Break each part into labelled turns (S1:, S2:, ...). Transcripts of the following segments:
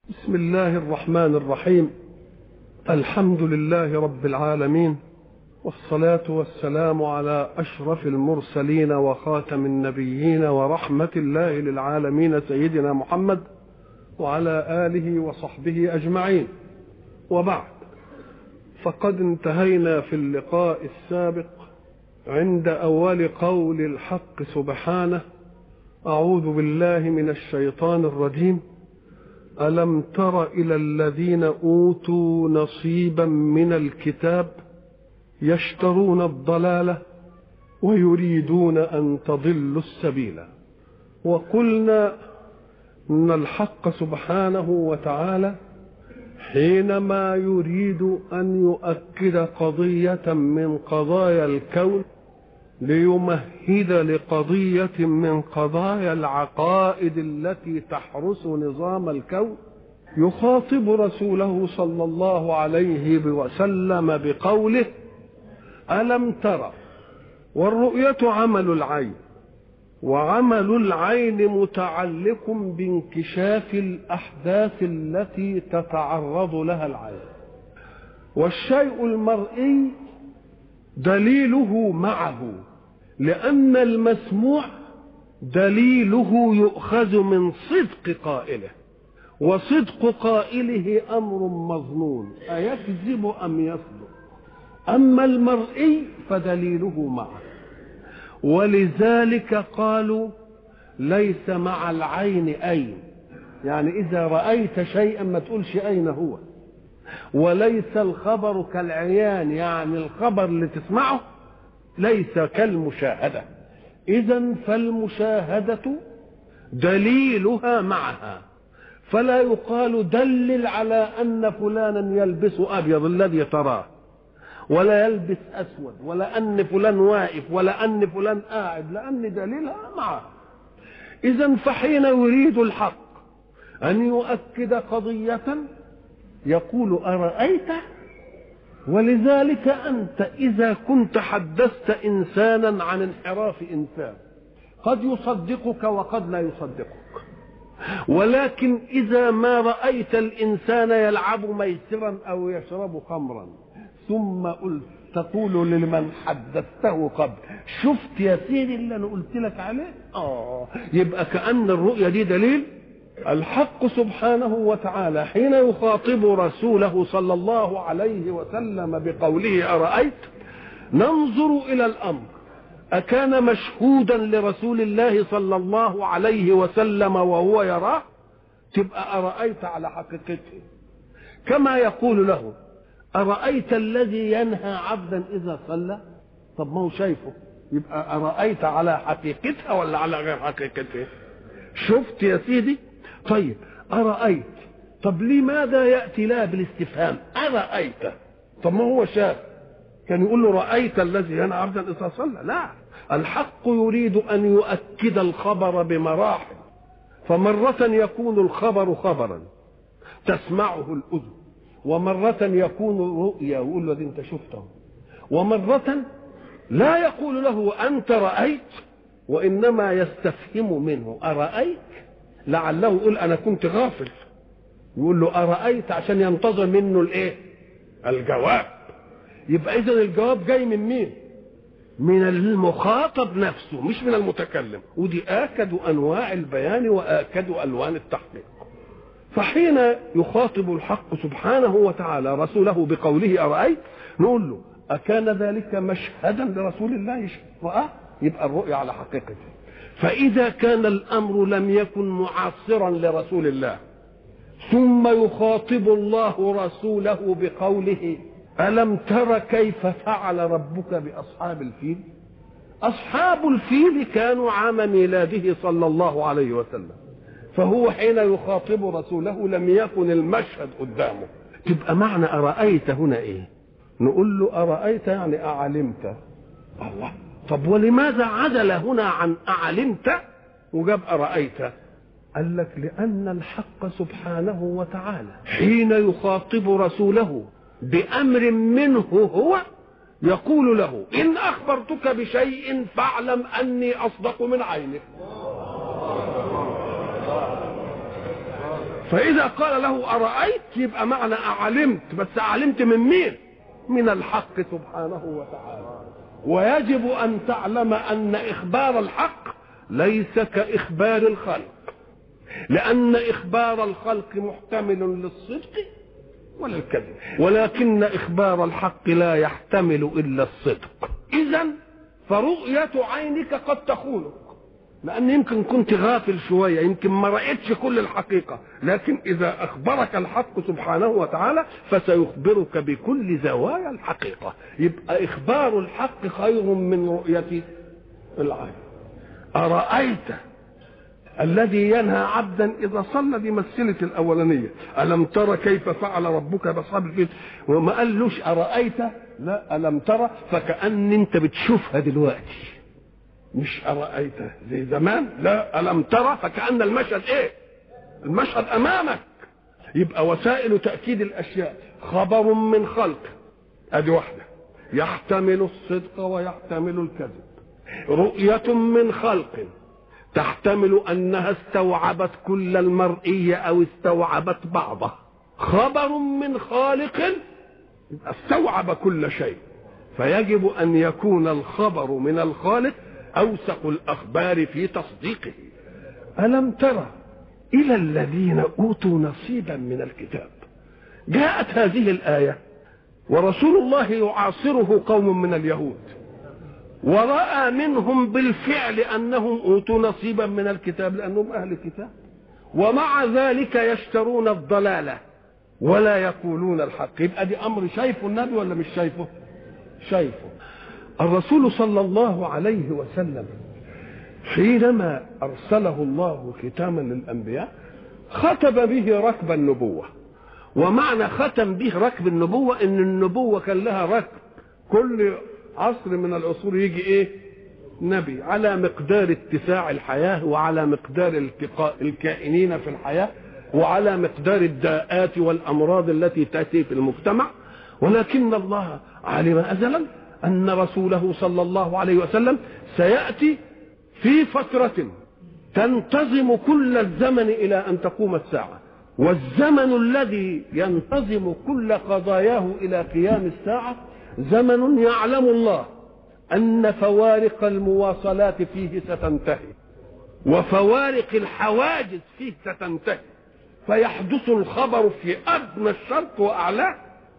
S1: بسم الله الرحمن الرحيم الحمد لله رب العالمين والصلاة والسلام على أشرف المرسلين وخاتم النبيين ورحمة الله للعالمين سيدنا محمد وعلى آله وصحبه أجمعين وبعد فقد انتهينا في اللقاء السابق عند أول قول الحق سبحانه أعوذ بالله من الشيطان الرجيم ألم تر إلى الذين أوتوا نصيبا من الكتاب يشترون الضلالة ويريدون أن تضلوا السبيل وقلنا أن الحق سبحانه وتعالى حينما يريد أن يؤكد قضية من قضايا الكون ليمهد لقضية من قضايا العقائد التي تحرس نظام الكون يخاطب رسوله صلى الله عليه وسلم بقوله ألم ترى والرؤية عمل العين وعمل العين متعلق بانكشاف الأحداث التي تتعرض لها العين والشيء المرئي دليله معه لأن المسموع دليله يؤخذ من صدق قائله وصدق قائله أمر مظنون أيكذب أم يصدق أما المرئي فدليله معه ولذلك قالوا ليس مع العين أين يعني إذا رأيت شيئا ما تقولش أين هو وليس الخبر كالعيان يعني الخبر اللي تسمعه ليس كالمشاهدة إذا فالمشاهدة دليلها معها فلا يقال دلل على أن فلانا يلبس أبيض الذي تراه ولا يلبس أسود ولا أن فلان واقف ولا أن فلان قاعد لأن دليلها معه إذا فحين يريد الحق أن يؤكد قضية يقول أرأيت ولذلك أنت إذا كنت حدثت إنسانا عن انحراف إنسان قد يصدقك وقد لا يصدقك ولكن إذا ما رأيت الإنسان يلعب ميسرا أو يشرب خمرا ثم قلت تقول لمن حدثته قبل شفت يا سيدي اللي أنا قلت لك عليه آه يبقى كأن الرؤية دي دليل الحق سبحانه وتعالى حين يخاطب رسوله صلى الله عليه وسلم بقوله أرأيت ننظر إلى الأمر أكان مشهودا لرسول الله صلى الله عليه وسلم وهو يراه تبقى أرأيت على حقيقته كما يقول له أرأيت الذي ينهى عبدا إذا صلى طب ما هو شايفه يبقى أرأيت على حقيقتها ولا على غير حقيقتها شفت يا سيدي طيب أرأيت طب لماذا يأتي لا بالاستفهام أرأيت طب ما هو شاف كان يقول له رأيت الذي ينهى عبدا إذا صلى لا الحق يريد أن يؤكد الخبر بمراحل فمرة يكون الخبر خبرا تسمعه الأذن ومرة يكون رؤيا ويقول له دي أنت شفته ومرة لا يقول له أنت رأيت وإنما يستفهم منه أرأيت لعله يقول أنا كنت غافل يقول له أرأيت عشان ينتظر منه الإيه الجواب يبقى إذا الجواب جاي من مين من المخاطب نفسه مش من المتكلم ودي آكد أنواع البيان وآكد ألوان التحقيق فحين يخاطب الحق سبحانه وتعالى رسوله بقوله أرأيت نقول له أكان ذلك مشهدا لرسول الله رآه يبقى الرؤيا على حقيقته فإذا كان الأمر لم يكن معاصرا لرسول الله ثم يخاطب الله رسوله بقوله ألم تر كيف فعل ربك بأصحاب الفيل أصحاب الفيل كانوا عام ميلاده صلى الله عليه وسلم فهو حين يخاطب رسوله لم يكن المشهد قدامه تبقى معنى أرأيت هنا إيه نقول له أرأيت يعني أعلمت الله طب ولماذا عدل هنا عن أعلمت وجاب أرأيت قال لك لأن الحق سبحانه وتعالى حين يخاطب رسوله بأمر منه هو يقول له إن أخبرتك بشيء فاعلم أني أصدق من عينك فإذا قال له أرأيت يبقى معنى أعلمت بس أعلمت من مين من الحق سبحانه وتعالى ويجب أن تعلم أن إخبار الحق ليس كإخبار الخلق لأن إخبار الخلق محتمل للصدق ولا الكذب ولكن إخبار الحق لا يحتمل إلا الصدق إذا فرؤية عينك قد تخونك لأن يمكن كنت غافل شوية يمكن ما رأيتش كل الحقيقة لكن إذا أخبرك الحق سبحانه وتعالى فسيخبرك بكل زوايا الحقيقة يبقى إخبار الحق خير من رؤية العين أرأيت الذي ينهى عبدا اذا صلى دي مسألة الاولانيه الم ترى كيف فعل ربك باصحاب الفيل وما قالوش ارايت لا الم ترى فكان انت بتشوفها دلوقتي مش ارايت زي زمان لا الم ترى فكان المشهد ايه المشهد امامك يبقى وسائل تاكيد الاشياء خبر من خلق ادي واحده يحتمل الصدق ويحتمل الكذب رؤيه من خلق تحتمل انها استوعبت كل المرئي او استوعبت بعضه خبر من خالق استوعب كل شيء فيجب ان يكون الخبر من الخالق اوثق الاخبار في تصديقه الم ترى الى الذين اوتوا نصيبا من الكتاب جاءت هذه الايه ورسول الله يعاصره قوم من اليهود ورأى منهم بالفعل أنهم أوتوا نصيبا من الكتاب لأنهم أهل الكتاب ومع ذلك يشترون الضلالة ولا يقولون الحق يبقى دي أمر شايفه النبي ولا مش شايفه شايفه الرسول صلى الله عليه وسلم حينما أرسله الله ختاما للأنبياء ختم به ركب النبوة ومعنى ختم به ركب النبوة إن النبوة كان لها ركب كل عصر من العصور يجي ايه نبي على مقدار اتساع الحياة وعلى مقدار التقاء الكائنين في الحياة وعلى مقدار الداءات والأمراض التي تأتي في المجتمع ولكن الله علم أزلا أن رسوله صلى الله عليه وسلم سيأتي في فترة تنتظم كل الزمن إلى أن تقوم الساعة والزمن الذي ينتظم كل قضاياه إلى قيام الساعة زمن يعلم الله أن فوارق المواصلات فيه ستنتهي وفوارق الحواجز فيه ستنتهي فيحدث الخبر في أدنى الشرق وأعلاه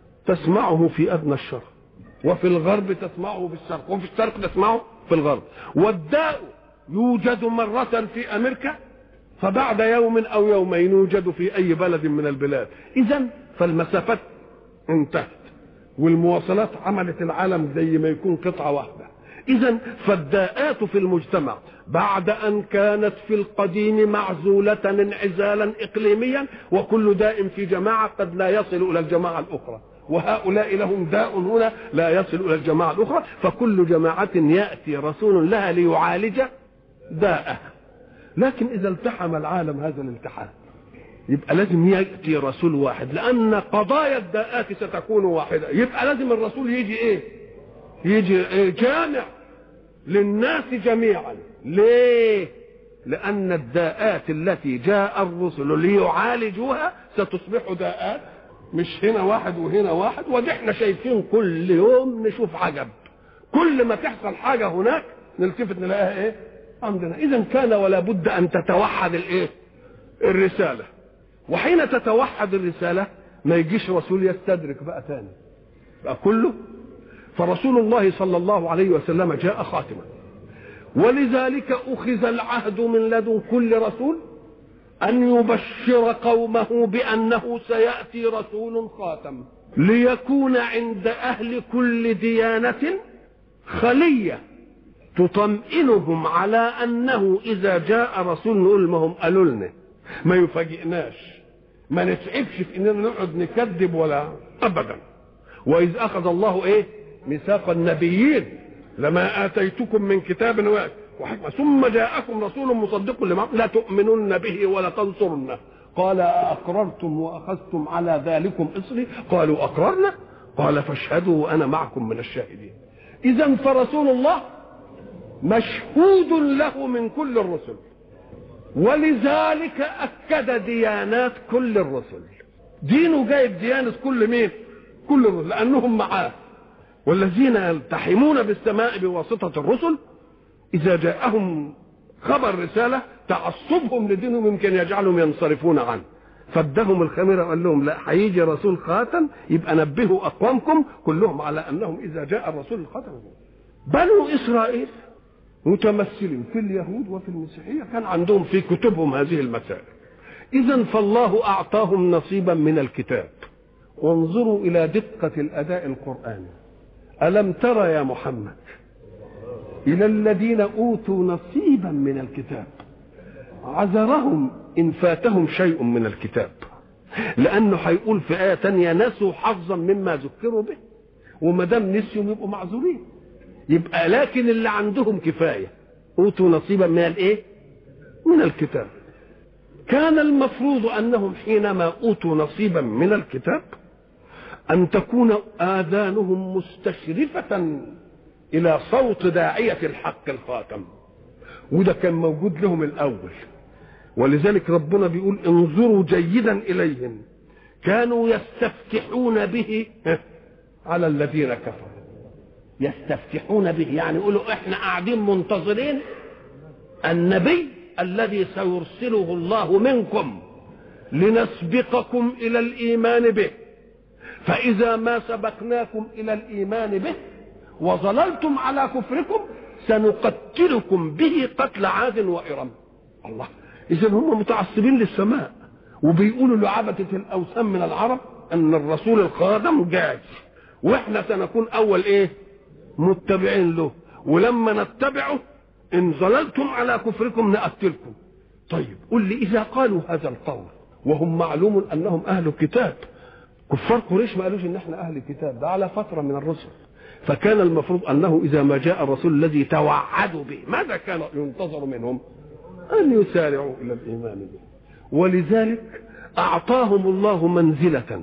S1: تسمعه في أدنى الشرق وفي الغرب تسمعه في الشرق وفي الشرق تسمعه في الغرب والداء يوجد مرة في أمريكا فبعد يوم أو يومين يوجد في أي بلد من البلاد إذا فالمسافات انتهت والمواصلات عملت العالم زي ما يكون قطعة واحدة إذا فالداءات في المجتمع بعد أن كانت في القديم معزولة انعزالا إقليميا وكل داء في جماعة قد لا يصل إلى الجماعة الأخرى وهؤلاء لهم داء هنا لا يصل إلى الجماعة الأخرى فكل جماعة يأتي رسول لها ليعالج داءها لكن إذا التحم العالم هذا الالتحام يبقى لازم ياتي رسول واحد لان قضايا الداءات ستكون واحده يبقى لازم الرسول يجي ايه يجي إيه جامع للناس جميعا ليه لان الداءات التي جاء الرسل ليعالجوها ستصبح داءات مش هنا واحد وهنا واحد ودي احنا شايفين كل يوم نشوف عجب كل ما تحصل حاجه هناك نلتفت نلاقيها ايه عندنا اذا كان ولا بد ان تتوحد الايه الرساله وحين تتوحد الرسالة ما يجيش رسول يستدرك بقى تاني بقى كله فرسول الله صلى الله عليه وسلم جاء خاتما ولذلك أخذ العهد من لدن كل رسول أن يبشر قومه بأنه سيأتي رسول خاتم ليكون عند أهل كل ديانة خلية تطمئنهم على أنه إذا جاء رسول نقول ما هم قالوا لنا ما يفاجئناش ما نتعبش في اننا نقعد نكذب ولا ابدا واذ اخذ الله ايه ميثاق النبيين لما اتيتكم من كتاب وحكمه ثم جاءكم رسول مصدق لما لا تؤمنن به ولا تنصرنه قال أقررتم وأخذتم على ذلكم إصري قالوا أقررنا قال فاشهدوا وأنا معكم من الشاهدين إذا فرسول الله مشهود له من كل الرسل ولذلك أكد ديانات كل الرسل دينه جايب ديانة كل مين كل الرسل لأنهم معاه والذين يلتحمون بالسماء بواسطة الرسل إذا جاءهم خبر رسالة تعصبهم لدينهم يمكن يجعلهم ينصرفون عنه فادهم الخميره وقال لهم لا هيجي رسول خاتم يبقى نبهوا اقوامكم كلهم على انهم اذا جاء الرسول الخاتم بنو اسرائيل متمثلين في اليهود وفي المسيحيه كان عندهم في كتبهم هذه المسائل اذا فالله اعطاهم نصيبا من الكتاب وانظروا الى دقه الاداء القراني الم ترى يا محمد الى الذين اوتوا نصيبا من الكتاب عذرهم ان فاتهم شيء من الكتاب لانه هيقول في ايه تانية نسوا حظا مما ذكروا به وما دام نسيوا يبقوا معذورين يبقى لكن اللي عندهم كفايه اوتوا نصيبا من الايه من الكتاب كان المفروض انهم حينما اوتوا نصيبا من الكتاب ان تكون اذانهم مستشرفه الى صوت داعيه الحق الخاتم وده كان موجود لهم الاول ولذلك ربنا بيقول انظروا جيدا اليهم كانوا يستفتحون به على الذين كفروا يستفتحون به يعني يقولوا احنا قاعدين منتظرين النبي الذي سيرسله الله منكم لنسبقكم الى الايمان به فاذا ما سبقناكم الى الايمان به وظللتم على كفركم سنقتلكم به قتل عاد وإرم الله إذا هم متعصبين للسماء وبيقولوا لعبدة الأوثان من العرب أن الرسول الخادم جاي وإحنا سنكون أول إيه متبعين له ولما نتبعه إن ظللتم على كفركم نقتلكم طيب قل لي إذا قالوا هذا القول وهم معلوم أنهم أهل كتاب كفار قريش ما قالوش إن إحنا أهل كتاب ده على فترة من الرسل فكان المفروض انه اذا ما جاء الرسول الذي توعدوا به ماذا كان ينتظر منهم ان يسارعوا الى الايمان به ولذلك اعطاهم الله منزله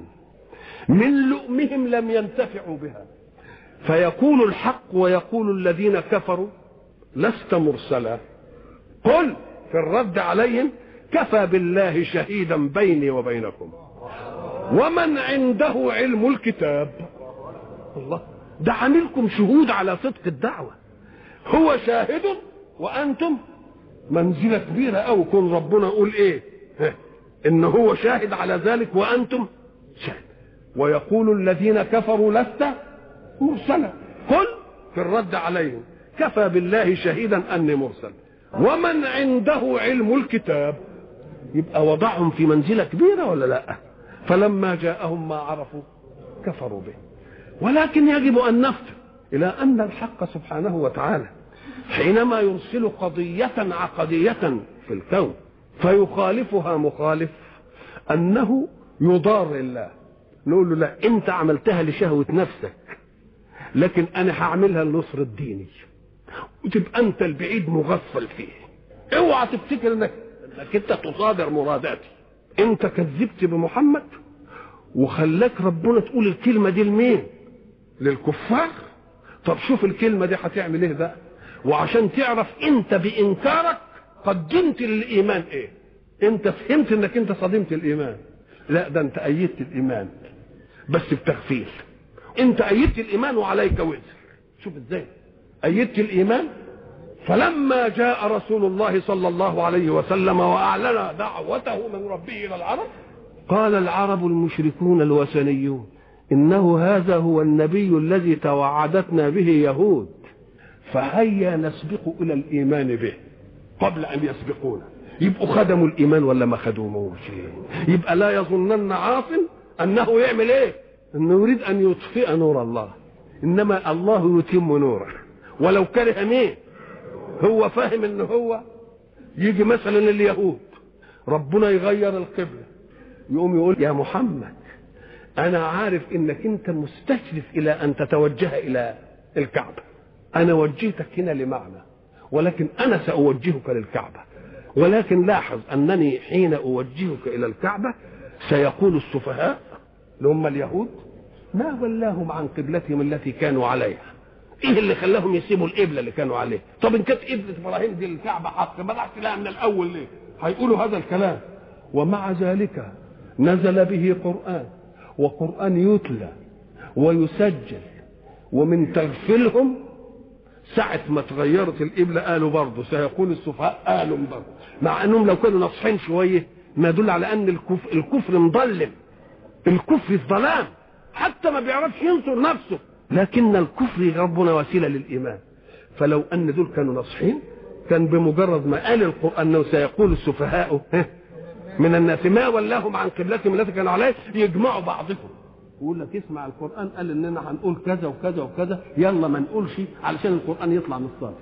S1: من لؤمهم لم ينتفعوا بها فيقول الحق ويقول الذين كفروا لست مرسلا قل في الرد عليهم كفى بالله شهيدا بيني وبينكم ومن عنده علم الكتاب الله ده عاملكم شهود على صدق الدعوة هو شاهد وأنتم منزلة كبيرة أو كن ربنا يقول إيه إن هو شاهد على ذلك وأنتم شاهد ويقول الذين كفروا لست مرسلا قل في الرد عليهم كفى بالله شهيدا أني مرسل ومن عنده علم الكتاب يبقى وضعهم في منزلة كبيرة ولا لا فلما جاءهم ما عرفوا كفروا به ولكن يجب ان نفطن الى ان الحق سبحانه وتعالى حينما يرسل قضيه عقديه في الكون فيخالفها مخالف انه يضار الله نقول له لا انت عملتها لشهوه نفسك لكن انا هعملها لنصر الديني وتبقى انت البعيد مغفل فيه اوعى تفتكر انك انك انت تصادر مراداتي انت كذبت بمحمد وخلاك ربنا تقول الكلمه دي لمين للكفار طب شوف الكلمة دي هتعمل ايه بقى وعشان تعرف انت بانكارك قدمت للايمان ايه انت فهمت انك انت صدمت الايمان لا ده انت ايدت الايمان بس بتغفيل انت ايدت الايمان وعليك وزر شوف ازاي ايدت الايمان فلما جاء رسول الله صلى الله عليه وسلم واعلن دعوته من ربه الى العرب قال العرب المشركون الوثنيون انه هذا هو النبي الذي توعدتنا به يهود فهيا نسبق الى الايمان به قبل ان يسبقونا يبقوا خدموا الايمان ولا ما خدموش يبقى لا يظنن عاصم انه يعمل ايه انه يريد ان يطفئ نور الله انما الله يتم نوره ولو كره مين هو فاهم ان هو يجي مثلا اليهود ربنا يغير القبله يقوم يقول يا محمد انا عارف انك انت مستشرف الى ان تتوجه الى الكعبه انا وجهتك هنا لمعنى ولكن انا ساوجهك للكعبه ولكن لاحظ انني حين اوجهك الى الكعبه سيقول السفهاء اللي هم اليهود ما ولاهم عن قبلتهم التي كانوا عليها ايه اللي خلاهم يسيبوا القبله اللي كانوا عليها طب ان كانت قبله ابراهيم دي الكعبه حق ما دعت لها من الاول ليه هيقولوا هذا الكلام ومع ذلك نزل به قران وقران يتلى ويسجل ومن تغفلهم ساعة ما تغيرت القبلة قالوا برضه سيقول السفهاء قالوا برضه مع انهم لو كانوا ناصحين شوية ما يدل على ان الكفر, الكفر مضلم الكفر الظلام حتى ما بيعرفش ينصر نفسه لكن الكفر ربنا وسيلة للإيمان فلو أن دول كانوا ناصحين كان بمجرد ما قال القرآن أنه سيقول السفهاء من الناس ما ولاهم عن قبلتهم التي كانوا عليه يجمعوا بعضهم يقول لك اسمع القرآن قال إننا هنقول كذا وكذا وكذا يلا ما نقولش علشان القرآن يطلع من الصادق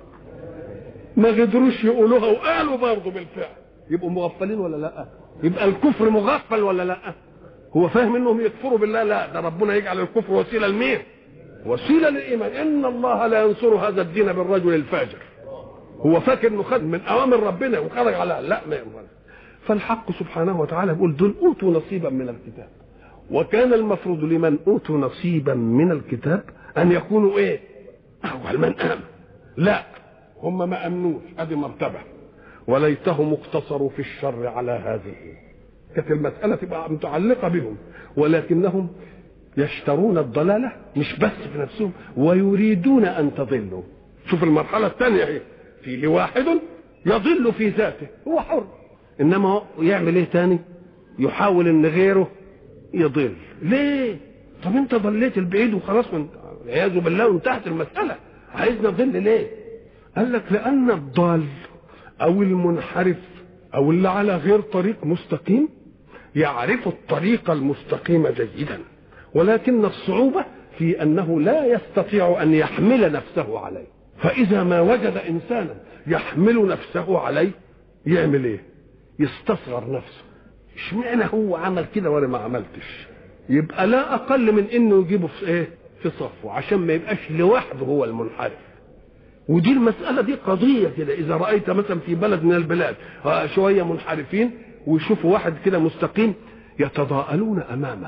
S1: ما قدروش يقولوها وقالوا برضه بالفعل يبقوا مغفلين ولا لا يبقى الكفر مغفل ولا لا هو فاهم انهم يكفروا بالله لا ده ربنا يجعل الكفر وسيله لمين وسيله للايمان ان الله لا ينصر هذا الدين بالرجل الفاجر هو فاكر انه خد من اوامر ربنا وخرج على لا ما ينفعش فالحق سبحانه وتعالى يقول دول اوتوا نصيبا من الكتاب وكان المفروض لمن اوتوا نصيبا من الكتاب ان يكونوا ايه اول من امن لا هم ما امنوش ادي مرتبه وليتهم اقتصروا في الشر على هذه كانت المساله تبقى متعلقه بهم ولكنهم يشترون الضلاله مش بس في نفسهم ويريدون ان تضلوا شوف المرحله الثانيه اهي فيه واحد يضل في ذاته هو حر انما يعمل ايه تاني يحاول ان غيره يضل ليه طب انت ضليت البعيد وخلاص من والعياذ بالله وانتهت المساله عايزنا نضل ليه قال لك لان الضال او المنحرف او اللي على غير طريق مستقيم يعرف الطريق المستقيم جيدا ولكن الصعوبه في انه لا يستطيع ان يحمل نفسه عليه فاذا ما وجد انسانا يحمل نفسه عليه يعمل ايه يستصغر نفسه اشمعنى هو عمل كده وانا ما عملتش يبقى لا اقل من انه يجيبه في ايه في صفه عشان ما يبقاش لوحده هو المنحرف ودي المسألة دي قضية كده إذا رأيت مثلا في بلد من البلاد شوية منحرفين ويشوفوا واحد كده مستقيم يتضاءلون أمامه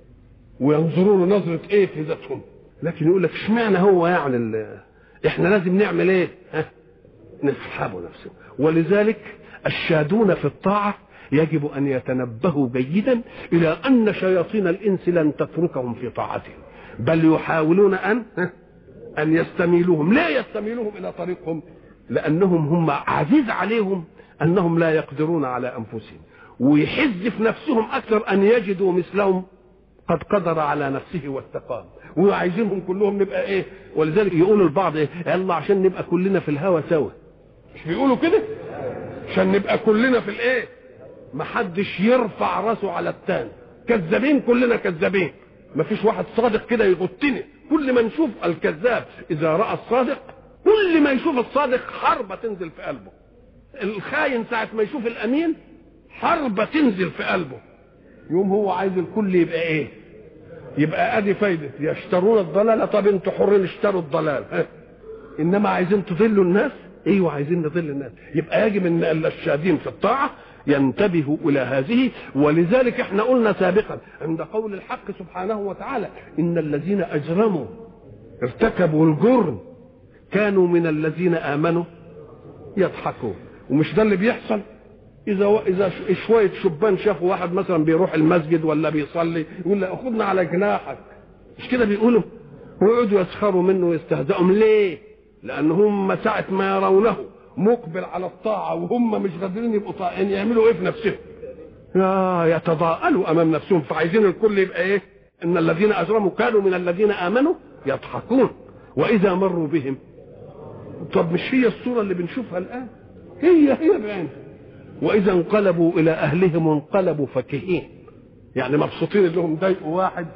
S1: وينظرون نظرة إيه في ذاتهم لكن يقول لك اشمعنى هو يعني احنا لازم نعمل ايه؟ ها؟ نسحبه نفسه ولذلك الشادون في الطاعة يجب أن يتنبهوا جيدا إلى أن شياطين الإنس لن تتركهم في طاعتهم بل يحاولون أن ها؟ ان يستميلوهم لا يستميلوهم الى طريقهم لانهم هم عزيز عليهم انهم لا يقدرون على انفسهم ويحز في نفسهم اكثر ان يجدوا مثلهم قد قدر على نفسه واستقام وعايزينهم كلهم نبقى ايه ولذلك يقولوا البعض ايه يلا عشان نبقى كلنا في الهوى سوا مش بيقولوا كده عشان نبقى كلنا في الايه محدش يرفع راسه على التاني كذابين كلنا كذابين مفيش واحد صادق كده يغطني كل ما نشوف الكذاب اذا راى الصادق كل ما يشوف الصادق حربه تنزل في قلبه الخاين ساعه ما يشوف الامين حربه تنزل في قلبه يوم هو عايز الكل يبقى ايه يبقى ادي فايده يشترون الضلاله طب انتوا حرين اشتروا الضلال ها. انما عايزين تضلوا الناس ايوه عايزين نضل الناس يبقى يجب ان الشادين في الطاعه ينتبهوا الى هذه ولذلك احنا قلنا سابقا عند قول الحق سبحانه وتعالى ان الذين اجرموا ارتكبوا الجرم كانوا من الذين امنوا يضحكون ومش ده اللي بيحصل اذا اذا شويه شبان شافوا واحد مثلا بيروح المسجد ولا بيصلي يقول له خدنا على جناحك مش كده بيقولوا ويقعدوا يسخروا منه ويستهزئوا ليه؟ لان هم ساعه ما يرونه مقبل على الطاعة وهم مش قادرين يبقوا طائعين يعملوا ايه في نفسهم يا يتضاءلوا امام نفسهم فعايزين الكل يبقى ايه ان الذين اجرموا كانوا من الذين امنوا يضحكون واذا مروا بهم طب مش هي الصورة اللي بنشوفها الان هي هي بعينها واذا انقلبوا الى اهلهم انقلبوا فكهين يعني مبسوطين انهم ضايقوا واحد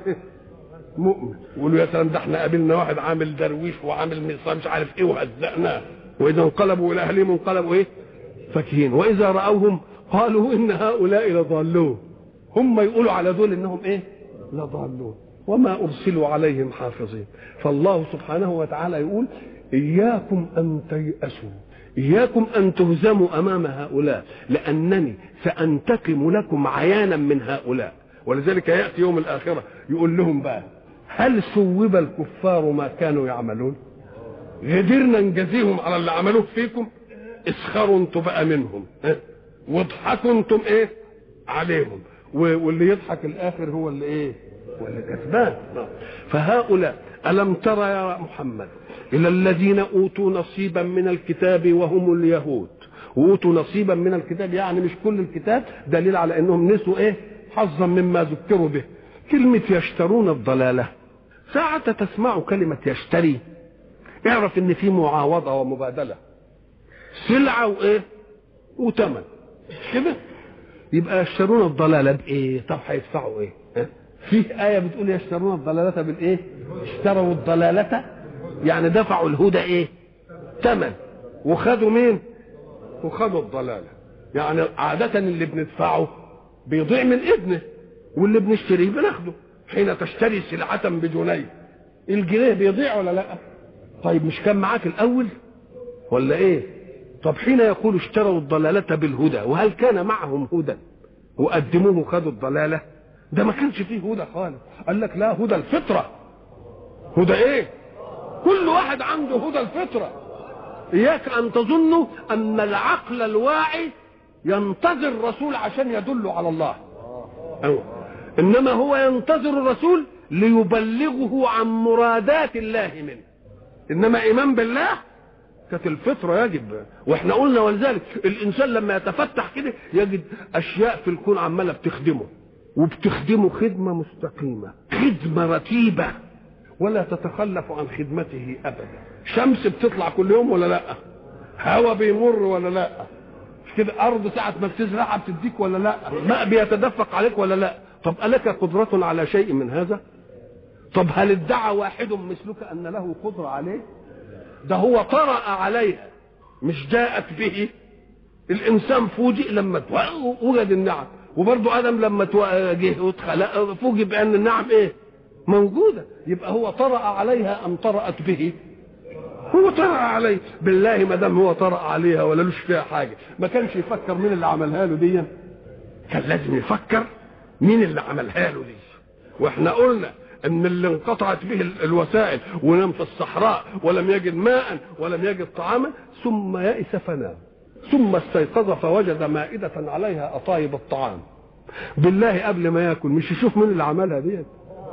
S1: مؤمن يقولوا يا سلام ده احنا قابلنا واحد عامل درويش وعامل مصاب مش عارف ايه وهزقناه واذا انقلبوا الى اهلهم انقلبوا ايه فكهين واذا راوهم قالوا ان هؤلاء لضالون هم يقولوا على دول انهم ايه لضالون وما ارسلوا عليهم حافظين فالله سبحانه وتعالى يقول اياكم ان تيأسوا اياكم ان تهزموا امام هؤلاء لانني سانتقم لكم عيانا من هؤلاء ولذلك ياتي يوم الاخره يقول لهم بقى هل ثوب الكفار ما كانوا يعملون قدرنا نجازيهم على اللي عملوه فيكم اسخروا انتوا بقى منهم ها؟ واضحكوا انتم ايه عليهم و- واللي يضحك الاخر هو اللي ايه هو اللي كسبان فهؤلاء الم ترى يا محمد الى الذين اوتوا نصيبا من الكتاب وهم اليهود واوتوا نصيبا من الكتاب يعني مش كل الكتاب دليل على انهم نسوا ايه حظا مما ذكروا به كلمه يشترون الضلاله ساعة تسمع كلمة يشتري اعرف ان في معاوضة ومبادلة سلعة وايه وثمن مش كده يبقى يشترون الضلالة بايه طب هيدفعوا ايه ها؟ فيه آية بتقول يشترون الضلالة بالايه اشتروا الضلالة يعني دفعوا الهدى ايه ثمن وخدوا مين وخدوا الضلالة يعني عادة اللي بندفعه بيضيع من اذنه واللي بنشتريه بناخده حين تشتري سلعة بجنيه الجنيه بيضيع ولا لا طيب مش كان معاك الاول ولا ايه طب حين يقول اشتروا الضلالة بالهدى وهل كان معهم هدى وقدموه خدوا الضلالة ده ما كانش فيه هدى خالص قال لك لا هدى الفطرة هدى ايه كل واحد عنده هدى الفطرة اياك ان تظنوا ان العقل الواعي ينتظر الرسول عشان يدله على الله أيوة. انما هو ينتظر الرسول ليبلغه عن مرادات الله منه انما ايمان بالله كانت الفطره يجب واحنا قلنا ولذلك الانسان لما يتفتح كده يجد اشياء في الكون عماله بتخدمه وبتخدمه خدمه مستقيمه خدمه رتيبه ولا تتخلف عن خدمته ابدا شمس بتطلع كل يوم ولا لا هوا بيمر ولا لا مش كده ارض ساعه ما بتزرعها بتديك ولا لا ماء بيتدفق عليك ولا لا طب الك قدره على شيء من هذا طب هل ادعى واحد مثلك ان له قدره عليه ده هو طرأ عليها مش جاءت به الانسان فوجئ لما تو- وجد النعم وبرضه ادم لما تو- جه واتخلق فوجئ بان النعم ايه موجوده يبقى هو طرأ عليها ام طرأت به هو طرأ عليه بالله ما دام هو طرأ عليها ولا لوش فيها حاجه ما كانش يفكر مين اللي عملها له دي كان لازم يفكر مين اللي عملها له دي واحنا قلنا ان اللي انقطعت به ال- الوسائل ونام في الصحراء ولم يجد ماء ولم يجد طعاما ثم يئس فنام ثم استيقظ فوجد مائدة عليها أطايب الطعام بالله قبل ما ياكل مش يشوف مين اللي عملها ديت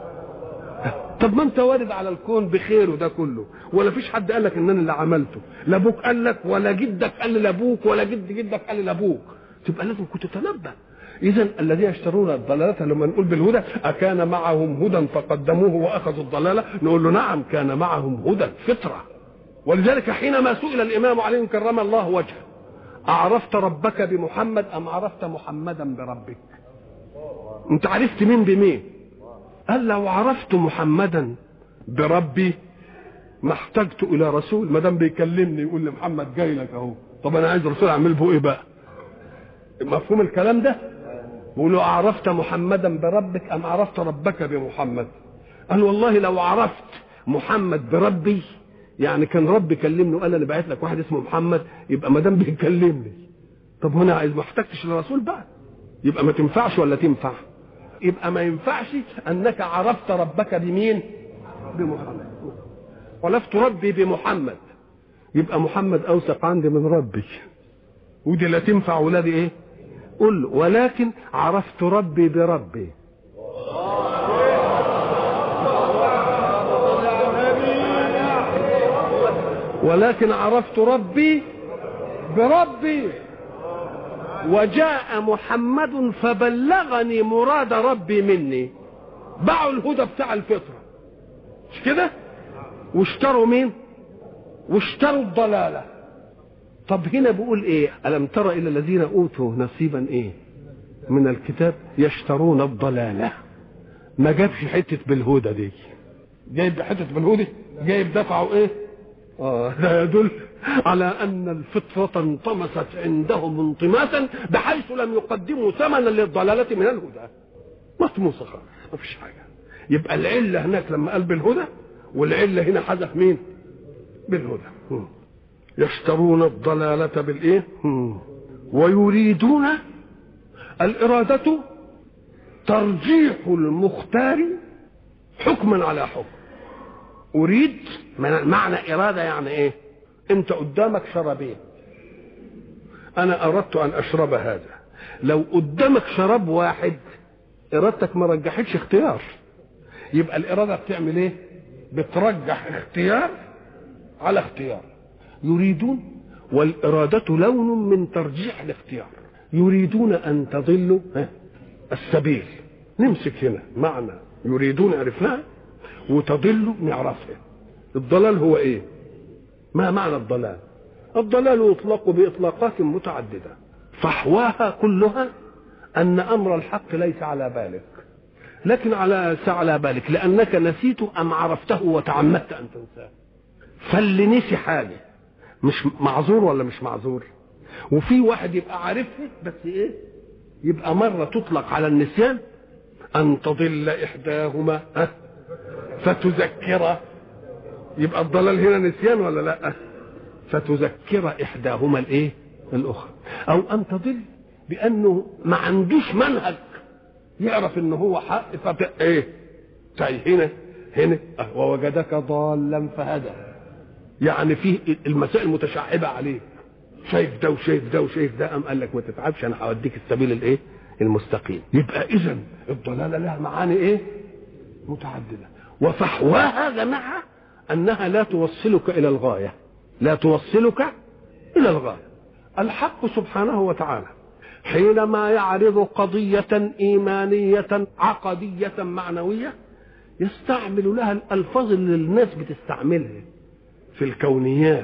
S1: طب ما انت وارد على الكون بخيره ده كله ولا فيش حد قال لك ان انا اللي عملته لا ابوك قال لك ولا جدك قال لابوك ولا جد جدك قال لابوك تبقى لازم كنت تتنبه اذا الذين يشترون الضلاله لما نقول بالهدى اكان معهم هدى فقدموه واخذوا الضلاله نقول له نعم كان معهم هدى فطره ولذلك حينما سئل الامام علي كرم الله وجهه اعرفت ربك بمحمد ام عرفت محمدا بربك انت عرفت مين بمين قال لو عرفت محمدا بربي ما احتجت الى رسول ما دام بيكلمني يقول لي محمد جاي لك اهو طب انا عايز رسول اعمل به ايه بقى مفهوم الكلام ده بيقول له عرفت محمدا بربك ام عرفت ربك بمحمد قال والله لو عرفت محمد بربي يعني كان ربي كلمني وقال انا بعت لك واحد اسمه محمد يبقى ما دام بيكلمني طب هنا عايز ما احتجتش للرسول بقى يبقى ما تنفعش ولا تنفع يبقى ما ينفعش انك عرفت ربك بمين بمحمد عرفت ربي بمحمد يبقى محمد اوثق عندي من ربي ودي لا تنفع ولادي ايه قل له ولكن عرفت ربي بربي ولكن عرفت ربي بربي وجاء محمد فبلغني مراد ربي مني باعوا الهدى بتاع الفطره مش كده واشتروا مين واشتروا الضلاله طب هنا بيقول ايه الم تر الى الذين اوتوا نصيبا ايه من الكتاب يشترون الضلاله ما جابش حته بالهدى دي جايب حته بالهدى جايب دفعوا ايه اه ده يدل على ان الفطره انطمست عندهم انطماسا بحيث لم يقدموا ثمنا للضلاله من الهدى مطموسه خالص ما فيش حاجه يبقى العله هناك لما قال بالهدى والعله هنا حذف مين بالهدى م. يشترون الضلالة بالإيه؟ م. ويريدون الإرادة ترجيح المختار حكما على حكم اريد معنى اراده يعني ايه انت قدامك شرابين انا اردت ان اشرب هذا لو قدامك شراب واحد ارادتك ما رجحتش اختيار يبقى الاراده بتعمل ايه بترجح اختيار على اختيار يريدون والاراده لون من ترجيح الاختيار يريدون ان تضلوا السبيل نمسك هنا معنى يريدون عرفناها وتضلوا نعرفها الضلال هو ايه ما معنى الضلال الضلال يطلق باطلاقات متعدده فحواها كلها ان امر الحق ليس على بالك لكن على على بالك لانك نسيته ام عرفته وتعمدت ان تنساه فاللي نسي حاجه مش معذور ولا مش معذور وفي واحد يبقى عارفها بس ايه يبقى مره تطلق على النسيان ان تضل احداهما أه فتذكر يبقى الضلال هنا نسيان ولا لا فتذكر احداهما الايه الاخرى او ان تضل بانه ما عندوش منهج يعرف ان هو حق فت ايه تعي هنا هنا أه ووجدك ضالا فهدى يعني فيه المسائل متشعبه عليه شايف ده وشايف ده وشايف ده قام قال لك ما تتعبش انا هوديك السبيل الايه المستقيم يبقى اذا الضلاله لها معاني ايه متعدده وفحواها جماعه انها لا توصلك الى الغايه لا توصلك الى الغايه الحق سبحانه وتعالى حينما يعرض قضيه ايمانيه عقديه معنويه يستعمل لها الالفاظ اللي الناس بتستعملها في الكونيات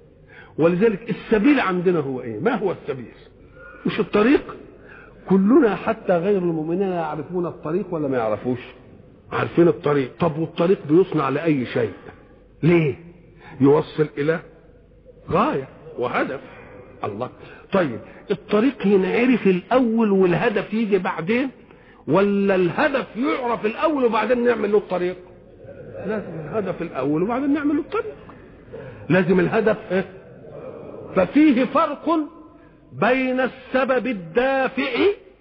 S1: ولذلك السبيل عندنا هو ايه ما هو السبيل مش الطريق كلنا حتى غير المؤمنين يعرفون الطريق ولا ما يعرفوش عارفين الطريق طب والطريق بيصنع لأي شيء ليه يوصل إلى غاية وهدف الله طيب الطريق ينعرف الأول والهدف يجي بعدين ولا الهدف يعرف الأول وبعدين نعمل له الطريق لازم الهدف الأول وبعدين نعمل له الطريق لازم الهدف إيه؟ ففيه فرق بين السبب الدافع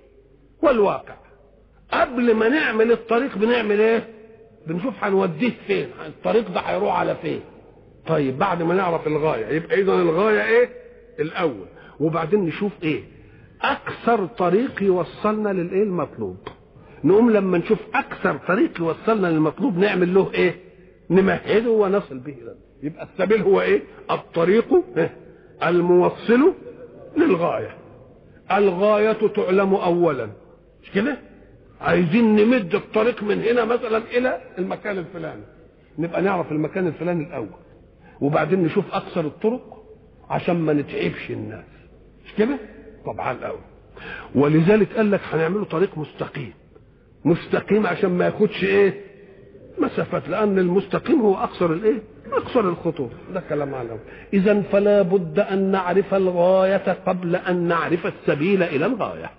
S1: والواقع قبل ما نعمل الطريق بنعمل ايه بنشوف هنوديه فين الطريق ده هيروح على فين طيب بعد ما نعرف الغايه يبقى اذا الغايه ايه الاول وبعدين نشوف ايه اكثر طريق يوصلنا للايه المطلوب نقوم لما نشوف اكثر طريق يوصلنا للمطلوب نعمل له ايه نمهده ونصل به الى يبقى السبيل هو ايه الطريق إيه؟ الموصل للغايه الغايه تعلم اولا مش كده عايزين نمد الطريق من هنا مثلا الى المكان الفلاني نبقى نعرف المكان الفلاني الاول وبعدين نشوف اكثر الطرق عشان ما نتعبش الناس مش كده طبعا الاول ولذلك قال لك هنعمله طريق مستقيم مستقيم عشان ما ياخدش ايه مسافات لان المستقيم هو اقصر الايه اقصر الخطوط ده كلام على اذا فلا بد ان نعرف الغايه قبل ان نعرف السبيل الى الغايه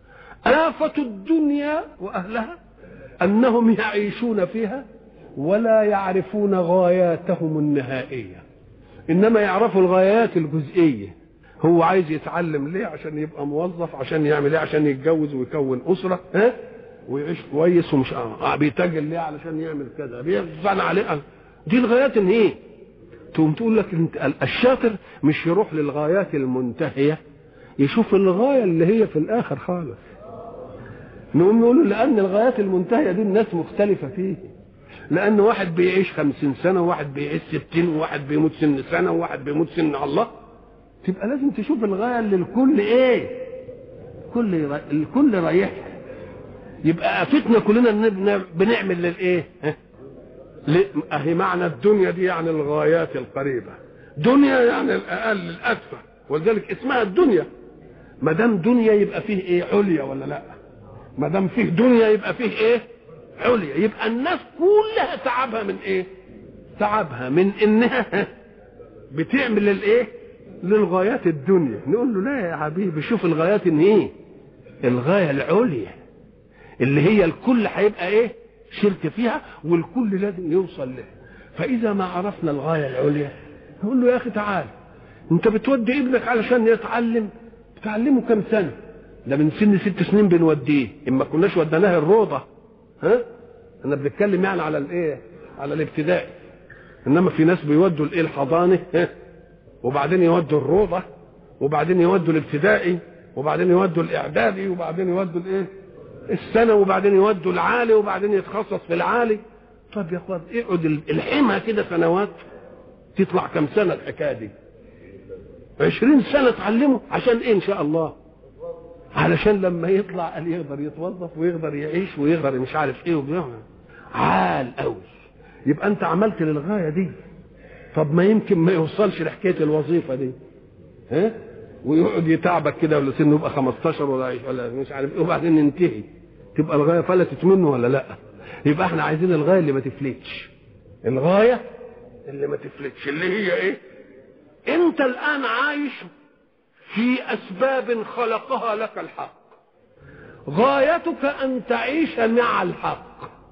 S1: آفة الدنيا وأهلها أنهم يعيشون فيها ولا يعرفون غاياتهم النهائية إنما يعرفوا الغايات الجزئية هو عايز يتعلم ليه عشان يبقى موظف عشان يعمل ايه عشان يتجوز ويكون أسرة ها ويعيش كويس ومش آه بيتاجر ليه علشان يعمل كذا بيفعل عليه دي الغايات ان ايه تقوم تقول لك انت الشاطر مش يروح للغايات المنتهيه يشوف الغايه اللي هي في الاخر خالص نقوم نقول له لان الغايات المنتهيه دي الناس مختلفه فيه لان واحد بيعيش خمسين سنه وواحد بيعيش ستين وواحد بيموت سن سنه وواحد بيموت سن الله تبقى لازم تشوف الغايه اللي الكل ايه كل الكل رايحها يبقى افتنا كلنا ان بنعمل للايه اهي معنى الدنيا دي يعني الغايات القريبه دنيا يعني الاقل الادفى ولذلك اسمها الدنيا ما دام دنيا يبقى فيه ايه عليا ولا لا ما دام فيه دنيا يبقى فيه ايه عليا يبقى الناس كلها تعبها من ايه تعبها من انها بتعمل الايه للغايات الدنيا نقول له لا يا حبيبي شوف الغايات ان ايه الغايه العليا اللي هي الكل هيبقى ايه شرك فيها والكل لازم يوصل لها فاذا ما عرفنا الغايه العليا نقول له يا اخي تعال انت بتودي ابنك علشان يتعلم تعلمه كم سنه ده من سن ست سنين بنوديه اما كناش وديناه الروضه ها انا بنتكلم يعني على الايه على الابتدائي انما في ناس بيودوا الايه الحضانه ها؟ وبعدين يودوا الروضه وبعدين يودوا الابتدائي وبعدين يودوا الاعدادي وبعدين يودوا الايه السنه وبعدين يودوا العالي وبعدين يتخصص في العالي طب يا اخوان اقعد الحمى كده سنوات تطلع كم سنه الحكايه دي عشرين سنه تعلمه عشان ايه ان شاء الله علشان لما يطلع قال يقدر يتوظف ويقدر يعيش ويقدر مش عارف ايه وبيعمل عال قوي يبقى انت عملت للغايه دي طب ما يمكن ما يوصلش لحكايه الوظيفه دي ها ويقعد يتعبك كده ولا سنه يبقى 15 ولا ولا مش عارف ايه وبعدين ينتهي تبقى الغايه فلتت منه ولا لا يبقى احنا عايزين الغايه اللي ما تفلتش الغايه اللي ما تفلتش اللي هي ايه انت الان عايش في اسباب خلقها لك الحق غايتك ان تعيش مع الحق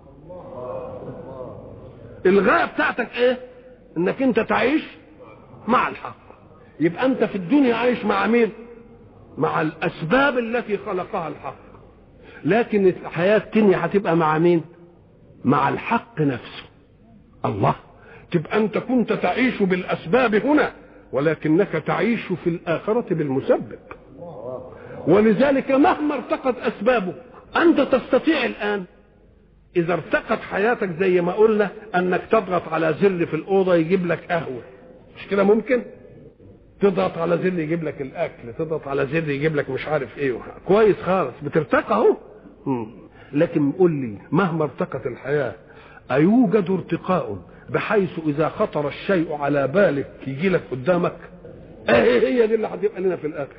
S1: الغايه بتاعتك ايه انك انت تعيش مع الحق يبقى انت في الدنيا عايش مع مين مع الاسباب التي خلقها الحق لكن الحياه التانية هتبقى مع مين مع الحق نفسه الله تبقى انت كنت تعيش بالاسباب هنا ولكنك تعيش في الآخرة بالمسبب ولذلك مهما ارتقت أسبابه أنت تستطيع الآن إذا ارتقت حياتك زي ما قلنا أنك تضغط على زر في الأوضة يجيب لك قهوة مش كده ممكن تضغط على زر يجيب لك الأكل تضغط على زر يجيب لك مش عارف إيه كويس خالص بترتقى أهو لكن قول لي مهما ارتقت الحياة أيوجد ارتقاء بحيث اذا خطر الشيء على بالك يجي لك قدامك ايه هي دي اللي هتبقى لنا في الاخر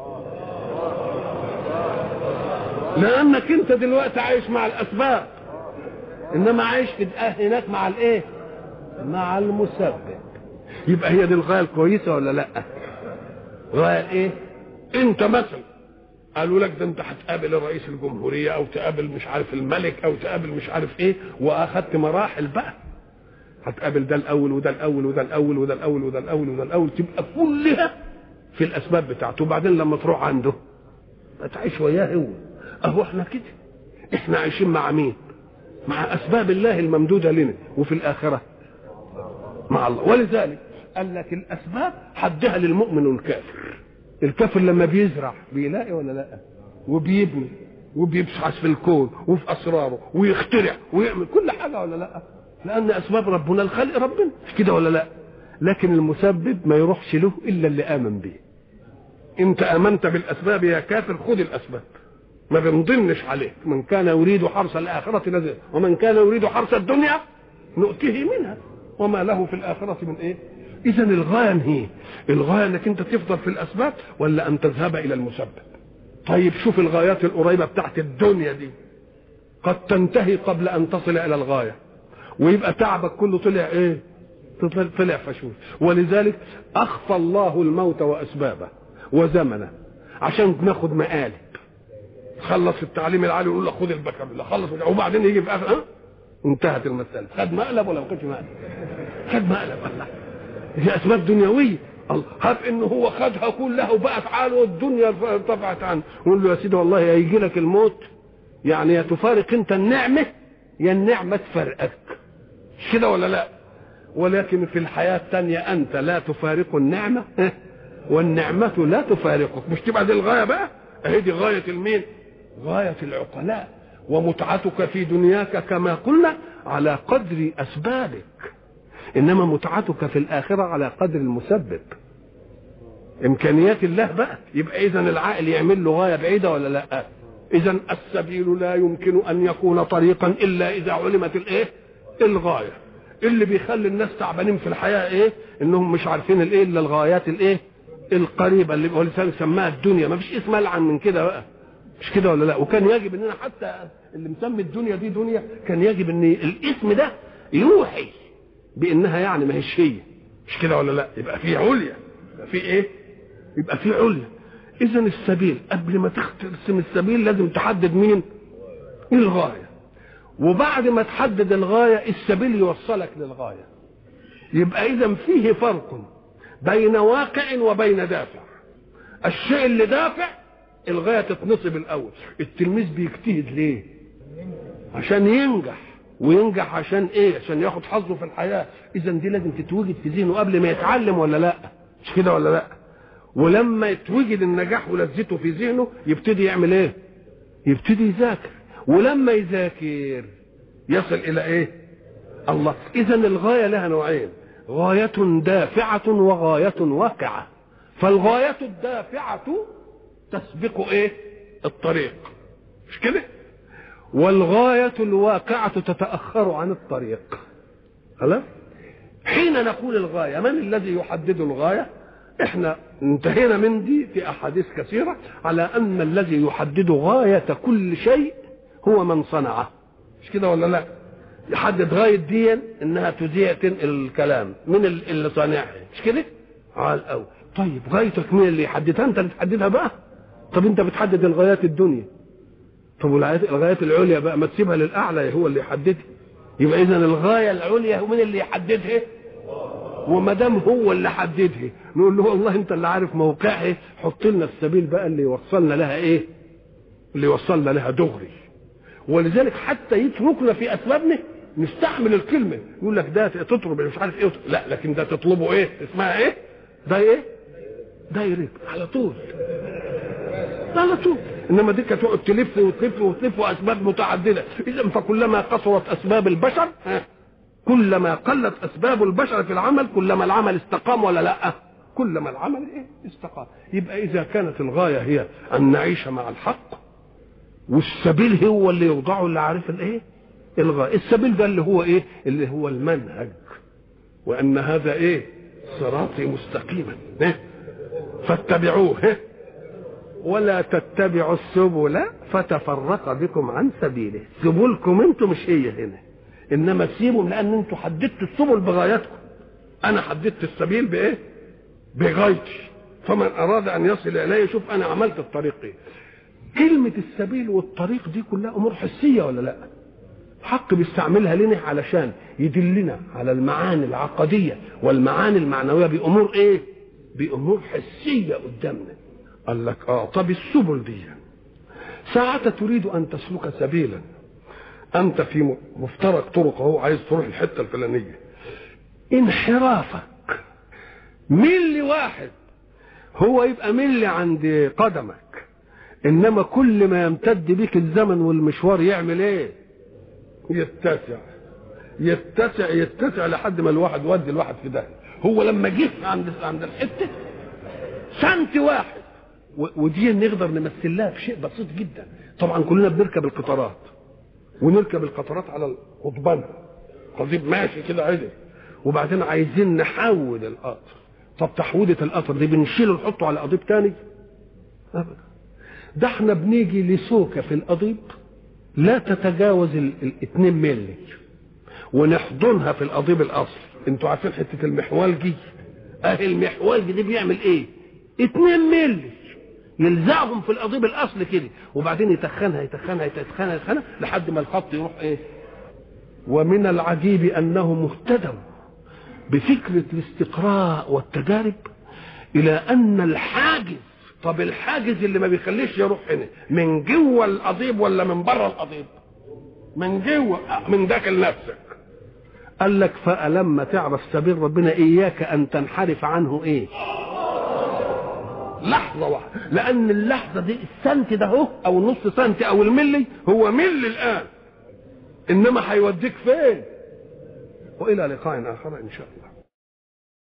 S1: لانك انت دلوقتي عايش مع الاسباب انما عايش في هناك مع الايه مع المسبب يبقى هي دي الغايه الكويسه ولا لا غايه ايه انت مثلا قالوا لك ده انت هتقابل رئيس الجمهوريه او تقابل مش عارف الملك او تقابل مش عارف ايه واخدت مراحل بقى هتقابل ده الاول وده الاول وده الاول وده الاول وده الاول وده الاول تبقى كلها في الاسباب بتاعته وبعدين لما تروح عنده تعيش وياه هو اهو احنا كده احنا عايشين مع مين مع اسباب الله الممدوده لنا وفي الاخره مع الله ولذلك قال لك الاسباب حدها للمؤمن والكافر الكافر لما بيزرع بيلاقي ولا لا وبيبني وبيبحث في الكون وفي اسراره ويخترع ويعمل كل حاجه ولا لا لان اسباب ربنا الخلق ربنا مش كده ولا لا لكن المسبب ما يروحش له الا اللي امن به انت امنت بالاسباب يا كافر خذ الاسباب ما بنضنش عليك من كان يريد حرث الاخره نزل ومن كان يريد حرث الدنيا نؤتيه منها وما له في الاخره من ايه اذا الغايه هي الغايه انك انت تفضل في الاسباب ولا ان تذهب الى المسبب طيب شوف الغايات القريبه بتاعت الدنيا دي قد تنتهي قبل ان تصل الى الغايه ويبقى تعبك كله طلع ايه طلع فشوش ولذلك اخفى الله الموت واسبابه وزمنه عشان ناخد مقالب خلص التعليم العالي ويقول لك خد البكالوريا خلص وبعدين يجي في اخر انتهت المساله خد مقلب ولا ما خدش مقلب خد مقلب الله هي اسباب دنيويه الله هب انه هو خدها كلها وبقت عاله والدنيا ارتفعت عنه يقول له يا سيدي والله هيجي لك الموت يعني يا تفارق انت النعمه يا النعمه تفرقك مش كده ولا لا ولكن في الحياة الثانية أنت لا تفارق النعمة والنعمة لا تفارقك مش تبقى دي الغاية بقى أهي دي غاية المين غاية العقلاء ومتعتك في دنياك كما قلنا على قدر أسبابك إنما متعتك في الآخرة على قدر المسبب إمكانيات الله بقى يبقى إذا العقل يعمل له غاية بعيدة ولا لا إذا السبيل لا يمكن أن يكون طريقا إلا إذا علمت الإيه الغايه اللي بيخلي الناس تعبانين في الحياه ايه انهم مش عارفين الايه الا الغايات الايه القريبه اللي هو لسان سماها الدنيا ما فيش اسم العن من كده بقى مش كده ولا لا وكان يجب اننا حتى اللي مسمي الدنيا دي دنيا كان يجب ان الاسم ده يوحي بانها يعني ما هيش هي مش كده ولا لا يبقى في عليا يبقى في ايه يبقى في عليا اذا السبيل قبل ما ترسم السبيل لازم تحدد مين الغايه وبعد ما تحدد الغايه السبيل يوصلك للغايه يبقى اذا فيه فرق بين واقع وبين دافع الشيء اللي دافع الغايه تتنصب الاول التلميذ بيجتهد ليه عشان ينجح وينجح عشان ايه عشان ياخد حظه في الحياه اذا دي لازم تتوجد في ذهنه قبل ما يتعلم ولا لا مش كده ولا لا ولما يتوجد النجاح ولذته في ذهنه يبتدي يعمل ايه يبتدي يذاكر ولما يذاكر يصل الى ايه الله اذا الغايه لها نوعين غايه دافعه وغايه واقعه فالغايه الدافعه تسبق ايه الطريق مش كده والغايه الواقعه تتاخر عن الطريق خلاص حين نقول الغايه من الذي يحدد الغايه احنا انتهينا من دي في احاديث كثيره على ان الذي يحدد غايه كل شيء هو من صنعه مش كده ولا لا يحدد غايه دي انها تذيع تنقل الكلام من اللي صانعها مش كده على الاول طيب غايتك مين اللي يحددها انت اللي تحددها بقى طب انت بتحدد الغايات الدنيا طب والغايات الغايات العليا بقى ما تسيبها للاعلى هو اللي يحددها يبقى اذا الغايه العليا هو مين اللي يحددها وما دام هو اللي حددها نقول له والله انت اللي عارف موقعها حط لنا السبيل بقى اللي يوصلنا لها ايه اللي يوصلنا لها دغري ولذلك حتى يتركنا في اسبابنا نستعمل الكلمه يقول لك ده تطلب مش عارف ايه لا لكن ده تطلبه ايه اسمها ايه ده ايه دايركت على طول على طول انما دي كانت تقعد تلف وتلف وتلف واسباب متعدده اذا فكلما قصرت اسباب البشر ها كلما قلت اسباب البشر في العمل كلما العمل استقام ولا لا كلما العمل ايه استقام يبقى اذا كانت الغايه هي ان نعيش مع الحق والسبيل هو اللي يوضعه اللي عارف الايه الغايه السبيل ده اللي هو ايه اللي هو المنهج وان هذا ايه صراطي مستقيما إيه؟ فاتبعوه إيه؟ ولا تتبعوا السبل فتفرق بكم عن سبيله سبلكم انتم مش هي هنا انما سيبوا لان انتم حددتوا السبل بغايتكم انا حددت السبيل بايه بغايتي فمن اراد ان يصل الي شوف انا عملت الطريق ايه كلمة السبيل والطريق دي كلها أمور حسية ولا لا؟ حق بيستعملها لنا علشان يدلنا على المعاني العقدية والمعاني المعنوية بأمور إيه؟ بأمور حسية قدامنا. قال لك آه طب السبل دي ساعة تريد أن تسلك سبيلا أنت في مفترق طرق أهو عايز تروح الحتة الفلانية انحرافك ملي واحد هو يبقى ملي عند قدمك انما كل ما يمتد بك الزمن والمشوار يعمل ايه يتسع يتسع يتسع لحد ما الواحد ودي الواحد في ده هو لما جه عند عند الحته سنت واحد ودي نقدر نمثل لها بشيء بسيط جدا طبعا كلنا بنركب القطارات ونركب القطارات على القضبان قضيب ماشي كده عدل وبعدين عايزين نحود القطر طب تحويده القطر دي بنشيله نحطه على قضيب تاني ابدا ده احنا بنيجي لسوكة في القضيب لا تتجاوز الاثنين ملي ونحضنها في القضيب الاصل انتوا عارفين حتة المحوالجي اهي المحوالجي دي بيعمل ايه اتنين ملي يلزقهم في القضيب الاصل كده وبعدين يتخنها يتخنها يتخنها يتخنها لحد ما الخط يروح ايه ومن العجيب انهم اهتدوا بفكرة الاستقراء والتجارب الى ان الحاجز طب الحاجز اللي ما بيخليش يروح هنا من جوه القضيب ولا من بره القضيب من جوه من داخل نفسك قال لك فألما تعرف سبيل ربنا إياك أن تنحرف عنه إيه لحظة واحدة لأن اللحظة دي السنت ده هو أو النص سنت أو الملي هو ملي الآن إنما هيوديك فين وإلى لقاء آخر إن شاء الله